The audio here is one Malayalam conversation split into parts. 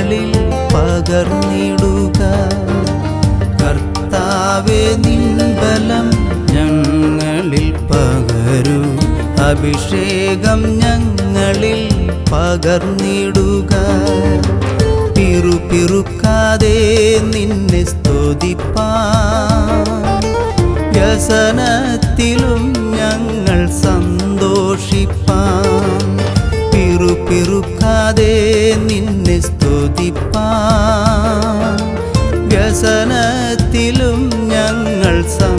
ഞങ്ങളിൽ പകർന്നിടുക കർത്താവെ നിൻ ബലം ഞങ്ങളിൽ പകരൂ അഭിഷേകം ഞങ്ങളിൽ പകർന്നിടുക പിറുപിറുക്കാതെ നിന്നെ സ്തുതിപ്പാൻ വ്യസനത്തിലും ഞങ്ങൾ സന്തോഷിപ്പാൻ പിറുപിറുക്കാതെ നിന്നെ സ്തുതിപ്പാൻ വ്യസനത്തിലും ഞങ്ങൾ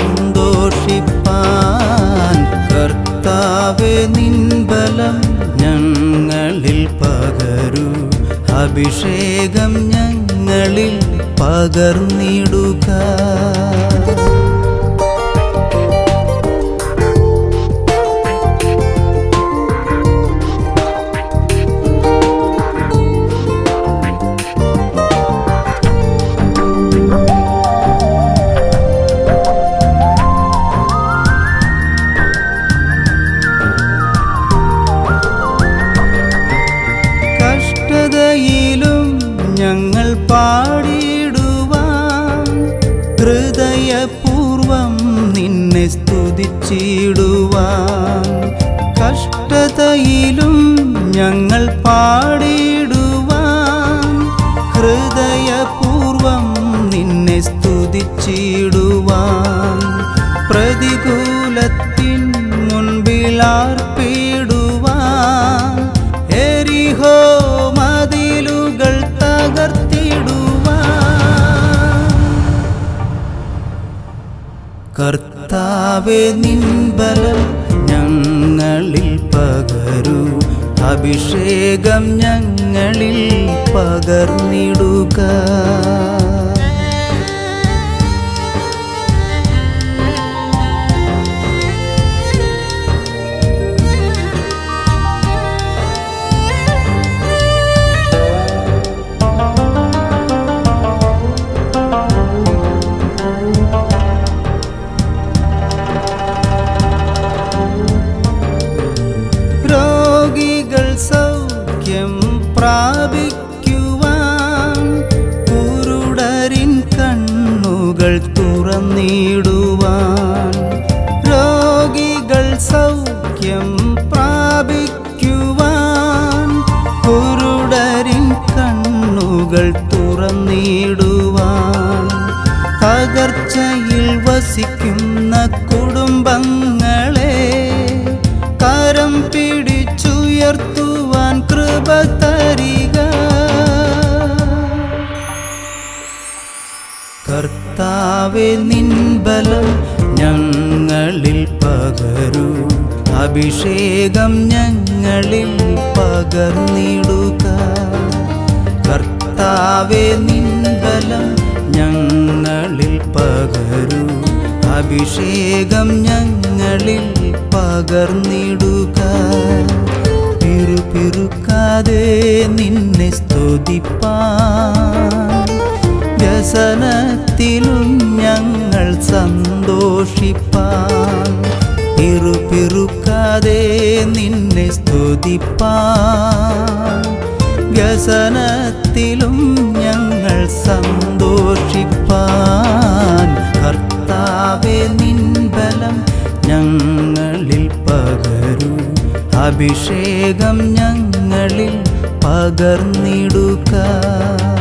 സന്തോഷിപ്പാൻ കർത്താവെ നിൻ ബലം ഞങ്ങളിൽ പകരൂ അഭിഷേകം ഞങ്ങളിൽ പകർന്നിടുക കഷ്ടതയിലും ഞങ്ങൾ പാടിയിടുവാൻ ഹൃദയപൂർവം നിന്നെ സ്തുതിച്ചിടുവാൻ കഷ്ടതയിലും ഞങ്ങൾ പാടിയിടുവാൻ ഹൃദയപൂർവം നിന്നെ സ്തുതിച്ചിടുവാൻ പ്രതികൂലത്തിൻ മുൻപിലാർപ്പിടുവാൻ എരിഹോ മതിലുകൾ തകർത്തിടുവാൻ കർത്താവെ നിൻ ബലം ഞങ്ങളിൽ പകരൂ അഭിഷേകം ഞങ്ങളിൽ പകർന്നിടുക രോഗികൾ സൗഖ്യം പ്രാപിക്കുവാൻ കുരുടരിൻ കണ്ണുകൾ തുറന്നിടുവാൻ രോഗികൾ സൗഖ്യം പ്രാപിക്കുവാൻ കുരുടരിൻ കണ്ണുകൾ തുറന്നിടുവാൻ തകർച്ചയിൽ വസിക്കുന്ന കുടുംബങ്ങളെ കരം പിടിച്ചുയർത്തുവാൻ കൃപ തരിക കർത്താവെ നിൻ ബലം ഞങ്ങളിൽ പകരൂ അഭിഷേകം ഞങ്ങളിൽ പകർന്നിടുക കർത്താവെ നിൻ ബലം ഞങ്ങളിൽ പകരൂ അഭിഷേകം ഞങ്ങളിൽ പകർന്നിടുക പിറുപിറുക്കാതെ നിന്നെ സ്തുതിപ്പാൻ വ്യസനത്തിലും ഞങ്ങൾ സന്തോഷിപ്പാൻ പിറുപിറുക്കാതെ നിന്നെ സ്തുതിപ്പാൻ വ്യസനത്തിലും ഞങ്ങൾ സന്തോഷിപ്പാൻ കർത്താവെ നിൻ ബലം ഞങ്ങളിൽ പകരൂ അഭിഷേകം ഞങ്ങളിൽ പകർന്നിടുക